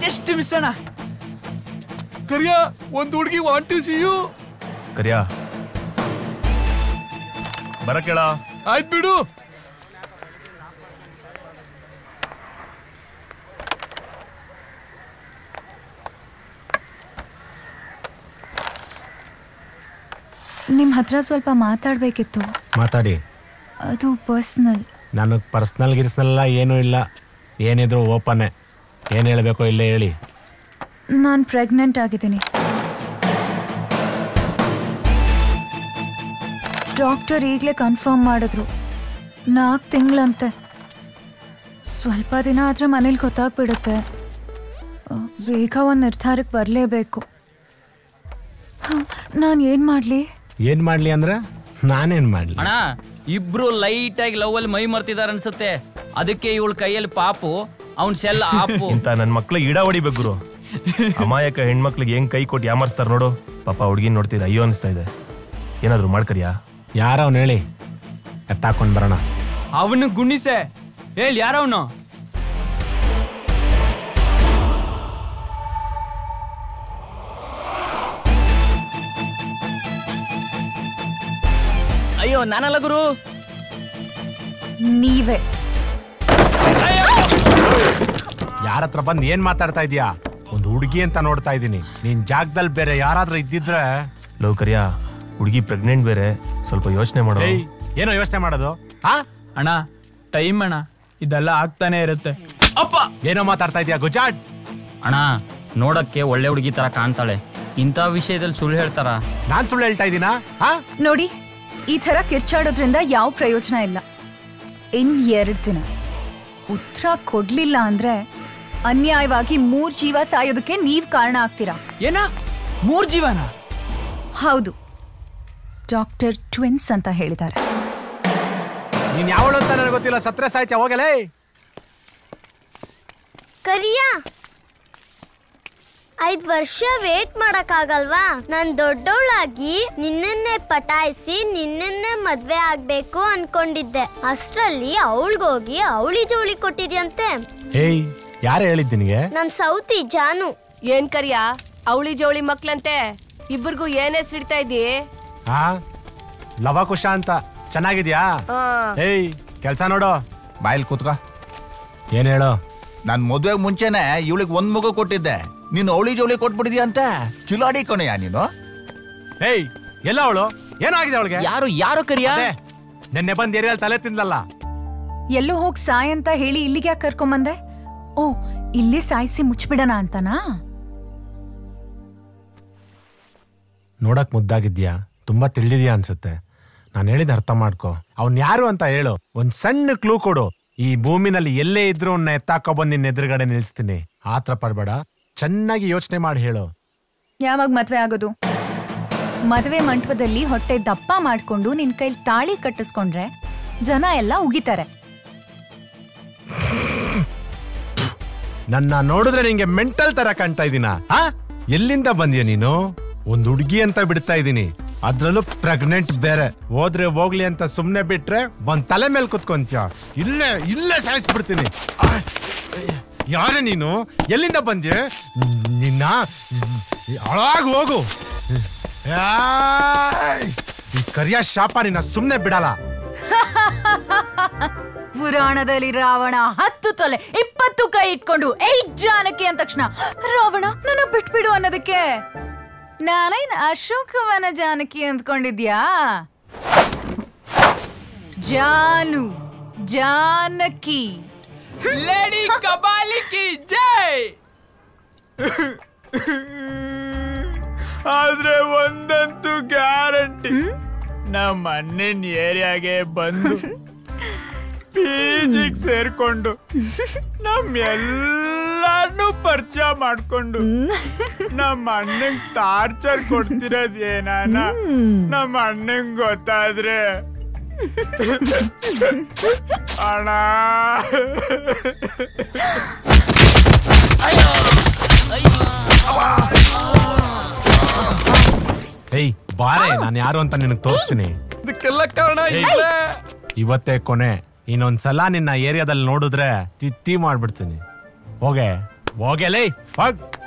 Just miss ಅಣ್ಣ ಕರಿಯ ಒಂದ್ ಹುಡುಗಿ want to see you Kariya ಬರ ಕೇಳ ಆಯ್ತು ಬಿಡು ನಿಮ್ಮ ಹತ್ರ ಸ್ವಲ್ಪ ಮಾತಾಡಬೇಕಿತ್ತು ಮಾತಾಡಿ ಅದು ಪರ್ಸ್ನಲ್ ನನಗೆ ಪರ್ಸ್ನಲ್ ಗಿರ್ಸ್ನಲ್ಲ ಏನೂ ಇಲ್ಲ ಏನಿದ್ರು ಓಪನ್ನೇ ಏನು ಹೇಳಬೇಕೋ ಇಲ್ಲೇ ಹೇಳಿ ನಾನು ಪ್ರೆಗ್ನೆಂಟ್ ಆಗಿದ್ದೀನಿ ಡಾಕ್ಟರ್ ಈಗಲೇ ಕನ್ಫರ್ಮ್ ಮಾಡಿದ್ರು ನಾಲ್ಕು ತಿಂಗಳಂತೆ ಸ್ವಲ್ಪ ದಿನ ಆದರೆ ಮನೇಲಿ ಗೊತ್ತಾಗ್ಬಿಡುತ್ತೆ ಆ, ಬೇಗ ಒಂದು ನಿರ್ಧಾರಕ್ಕೆ ಬರಲೇಬೇಕು ನಾನು ಏನು ಮಾಡಲಿ ಏನು ಮಾಡಲಿ ಅಂದ್ರೆ ನಾನೇನು ಮಾಡಲಿ ಅಣ್ಣ ಇಬ್ರು ಲೈಟ್ ಆಗಿ ಲವ್ ಅಲ್ಲಿ ಮೈ ಮರ್ತಿದಾರ ಅನ್ಸುತ್ತೆ ಅದಕ್ಕೆ ಇವಳ ಕೈಯಲ್ಲಿ ಪಾಪು ಅವ್ನ್ ಸೆಲ್ ಆಪು ಇಂತ ನನ್ ಮಕ್ಳಿಗೆ ಇಡ ಹೊಡಿಬೇಕು ಗುರು ಅಮಾಯಕ ಹೆಣ್ಮಕ್ಳಿಗೆ ಹೆಂಗ್ ಕೈ ಕೊಟ್ಟು ಯಾಮರ್ಸ್ತಾರ ನೋಡು ಪಾಪ ಹುಡುಗಿ ನೋಡ್ತಿದ್ರೆ ಅಯ್ಯೋ ಅನಿಸ್ತಾ ಇದೆ ಏನಾದ್ರು ಮಾಡ್ಕರಿಯಾ ಯಾರ ಅವ್ನು ಹೇಳಿ ಎತ್ತಾಕೊಂಡು ಬರೋಣ ಅವನು ಗುಣಿಸೆ ಹೇಳಿ ಯಾರವನು ಅಯ್ಯೋ ನಾನಲ್ಲ ಗುರು ನೀವೇ ಯಾರ ಹತ್ರ ಬಂದು ಏನು ಮಾತಾಡ್ತಾ ಇದೀಯಾ ಒಂದು ಹುಡುಗಿ ಅಂತ ನೋಡ್ತಾ ಇದ್ದೀನಿ ನಿನ್ ಜಾಗದಲ್ಲಿ ಬೇರೆ ಯಾರಾದ್ರೂ ಇದ್ದಿದ್ರೆ ಲವ್ ಕರಿಯಾ ಹುಡುಗಿ ಪ್ರೆಗ್ನೆಂಟ್ ಬೇರೆ ಸ್ವಲ್ಪ ಯೋಚನೆ ಮಾಡೋ ಏಯ್ ಏನೋ ಯೋಚನೆ ಮಾಡೋದು ಹಾ ಅಣ್ಣ ಟೈಮ್ ಅಣ್ಣ ಇದೆಲ್ಲ ಆಗ್ತಾನೆ ಇರುತ್ತೆ ಅಪ್ಪ ಏನೋ ಮಾತಾಡ್ತಾ ಇದೀಯಾ ಗುಜಾಟ್ ಅಣ್ಣ ನೋಡಕ್ಕೆ ಒಳ್ಳೆ ಹುಡುಗಿ ತರ ಕಾಣ್ತಾಳೆ ಇಂಥ ವಿಷಯದಲ್ಲಿ ಸುಳ್ಳು ಹೇಳ್ತಾರ ನಾನ್ ಸುಳ್ಳು ಹೇಳ್ತಾ ಇದ್ದೀನಾ ಹಾ ನೋಡಿ ಈ ಥರ ಕಿರ್ಚಾಡೋದ್ರಿಂದ ಯಾವ ಪ್ರಯೋಜನ ಇಲ್ಲ ಇನ್ ಎರಡು ದಿನ ಉತ್ತರ ಕೊಡ್ಲಿಲ್ಲ ಅಂದ್ರೆ ಅನ್ಯಾಯವಾಗಿ ಮೂರ್ ಜೀವ ಸಾಯೋದಕ್ಕೆ ನೀವ್ ಕಾರಣ ಆಗ್ತೀರಾ ಏನ ಮೂರ್ ಜೀವನ ಹೌದು ಡಾಕ್ಟರ್ ಟ್ವಿನ್ಸ್ ಅಂತ ಹೇಳಿದ್ದಾರೆ ನೀನ್ ಯಾವಳು ಅಂತ ನನಗೆ ಗೊತ್ತಿಲ್ಲ ಸತ್ರ ಸಾಯ್ತ್ಯ ಹೋಗಲೇ ಕರಿಯ ಐದ್ ವರ್ಷ ವೇಟ್ ಮಾಡಕ್ಕಾಗಲ್ವಾ ನಾನ್ ದೊಡ್ಡವಳಾಗಿ ನಿನ್ನನ್ನೇ ಪಟಾಯಿಸಿ ನಿನ್ನನ್ನೇ ಮದ್ವೆ ಆಗ್ಬೇಕು ಅನ್ಕೊಂಡಿದ್ದೆ ಅಷ್ಟ್ರಲ್ಲಿ ಅವಳಿಗೋಗಿ ಅವಳಿ ಜೋಳಿ ಕೊಟ್ಟಿದ್ಯಂತೆ ಏಯ್ ಯಾರು ಹೇಳಿದ್ ನಿನಗೆ ನನ್ ಸೌತಿ ಜಾನು ಏನ್ ಕರಿಯ ಅವಳಿ ಜೋಳಿ ಮಕ್ಳಂತೆ ಇಬ್ಬರಿಗೂ ಏನ್ ಹೆಸರಿಡ್ತಾ ಇದ್ದಿ ಹಾ ಲವ ಕುಶ ಅಂತ ಚೆನ್ನಾಗಿದ್ಯಾ ಆ, ಏಯ್ ಕೆಲ್ಸ ನೋಡು ಬಾಯಲ್ಲಿ ಕೂತ್ಕೋ ಏನ್ ಹೇಳು ನಾನ್ ಮದ್ವೆಗ್ ಮುಂಚೆನೆ ಇವಳಿಗೆ ಒಂದ್ ಮಗು ಕೊಟ್ಟಿದ್ದೆ ನೀನು ಅವಳಿ ಜೋಳಿ ಕೊಟ್ಬಿಟ್ಟಿದ್ಯಾ ಅಂತ ಕಿಲಾಡಿ ಕಣಯ್ಯ ನೀನು ಏಯ್ ಎಲ್ಲ ಅವಳು ಏನಾಗಿದೆ ಅವಳಿಗೆ ಯಾರು ಯಾರು ಕರಿಯಾ ನಿನ್ನೆ ಬಂದ್ ಏರಿಯಲ್ಲಿ ತಲೆ ತಿಂದಲ್ಲ ಎಲ್ಲೋ ಹೋಗ್ ಸಾಯ್ ಅಂತ ಹೇಳಿ ಇಲ್ಲಿಗೆ ಯಾಕೆ ಕರ್ಕೊಂಬಂದೆ ಓ ಇಲ್ಲಿ ಸಾಯಿಸಿ ಮುಚ್ಬಿಡಣ ಅಂತನಾ ನೋಡಕ್ ಮುದ್ದಾಗಿದ್ಯಾ ತುಂಬಾ ತಿಳಿದಿದ್ಯಾ ಅನ್ಸುತ್ತೆ ನಾನು ಹೇಳಿದ ಅರ್ಥ ಮಾಡ್ಕೊ ಅವ್ನ್ ಯಾರು ಅಂತ ಹೇಳು ಒಂದ್ ಸಣ್ಣ ಕ್ಲೂ ಕೊಡು ಈ ಭೂಮಿನಲ್ಲಿ ಎಲ್ಲೇ ಇದ್ರು ಅವ್ನ ಎತ್ತಾಕೊ ಬಂದ್ ನಿನ್ನ ಎದುರುಗಡೆ ನಿಲ್ಸ್ತೀನಿ ಆತ್ರ ಪಡ್ಬೇಡ ಚೆನ್ನಾಗಿ ಯೋಚನೆ ಮಾಡಿ ಹೇಳು ಯಾವಾಗ ಮದ್ವೆ ಆಗೋದು ಮದುವೆ ಮಂಟಪದಲ್ಲಿ ಹೊಟ್ಟೆ ದಪ್ಪ ಮಾಡ್ಕೊಂಡು ನಿನ್ ಕೈಲಿ ತಾಳಿ ಕಟ್ಟಿಸ್ಕೊಂಡ್ರೆ ಜನ ಎಲ್ಲ ಉಗಿತಾರೆ ನನ್ನ ನೋಡಿದ್ರೆ ನಿಂಗೆ ಮೆಂಟಲ್ ತರ ಕಾಣ್ತಾ ಇದೀನಾ ಆ ಎಲ್ಲಿಂದ ಬಂದ್ಯ ನೀನು ಒಂದ್ ಹುಡುಗಿ ಅಂತ ಬಿಡ್ತಾ ಇದೀನಿ ಅದ್ರಲ್ಲೂ ಪ್ರೆಗ್ನೆಂಟ್ ಬೇರೆ ಹೋದ್ರೆ ಹೋಗ್ಲಿ ಅಂತ ಸುಮ್ನೆ ಬಿಟ್ರೆ ಒಂದ್ ತಲೆ ಮೇಲೆ ಕುತ್ಕೊಂತ್ಯ ಇಲ್ಲೇ ಇಲ್ಲೇ ಸಾಯಿಸ್ಬಿಡ್ತೀನಿ ಆ, ಯಾರೇ ನೀನು ಎಲ್ಲಿಂದ ಬಂದ್ಯ ನಿನ್ನ ಹಾಳಾಗ್ ಹೋಗು ಆಯ್! ಈ ಕರಿಯ ಶಾಪ ನಿನ್ನ ಸುಮ್ನೆ ಬಿಡಲ್ಲ ಪುರಾಣದಲ್ಲಿ ರಾವಣ ಹತ್ತು ತಲೆ ಇಪ್ಪತ್ತು ಕೈ ಇಟ್ಕೊಂಡು ಏಯ್ ಜಾನಕಿ ಅಂದ ತಕ್ಷಣ ರಾವಣ ನನ್ನ ಬಿಟ್ಬಿಡು ಅನ್ನೋದಕ್ಕೆ ನಾನೇನ್ ಅಶೋಕವನ ಜಾನಕಿ ಅಂದ್ಕೊಂಡಿದ್ಯಾ ಜಾನು ಜಾನಕಿ ಲೇಡಿ ಕಬಾಲಿಕಿ ಜೈ ಆದ್ರೆ ಒಂದಂತೂ ಗ್ಯಾರಂಟಿ ನಮ್ಮ ಅಣ್ಣನ ಏರಿಯಾಗೆ ಬಂದು ಪಿಜಿಗ್ ಸೇರ್ಕೊಂಡು ನಮ್ ಎಲ್ಲಾರ್ನು ಪರಿಚಯ ಮಾಡ್ಕೊಂಡು ನಮ್ಮ ಅಣ್ಣಂಗ್ ಟಾರ್ಚರ್ ಕೊಡ್ತಿರೋದ್ ಏನಾನ ನಮ್ಮ ಅಣ್ಣಂಗ್ ಗೊತ್ತಾದ್ರೆ ಅಣ್ಣ ಏಯ್ ಬಾರೆ ನಾನು ಯಾರು ಅಂತ ನಿನಗೆ ತೋರಿಸ್ತೀನಿ ಇದಕ್ಕೆಲ್ಲ ಕಾರಣ ಏಯ್. ಇಲ್ಲೇ ಇವತ್ತೇ ಕೊನೆ ಇನ್ನೊಂದ್ಸಲ ನಿನ್ನ ಏರಿಯಾದಲ್ಲಿ ನೋಡಿದ್ರೆ ತಿತ್ತಿ ಮಾಡ್ಬಿಡ್ತೀನಿ ಹೋಗೆ ಹೋಗಲೇ ಹೋಗ್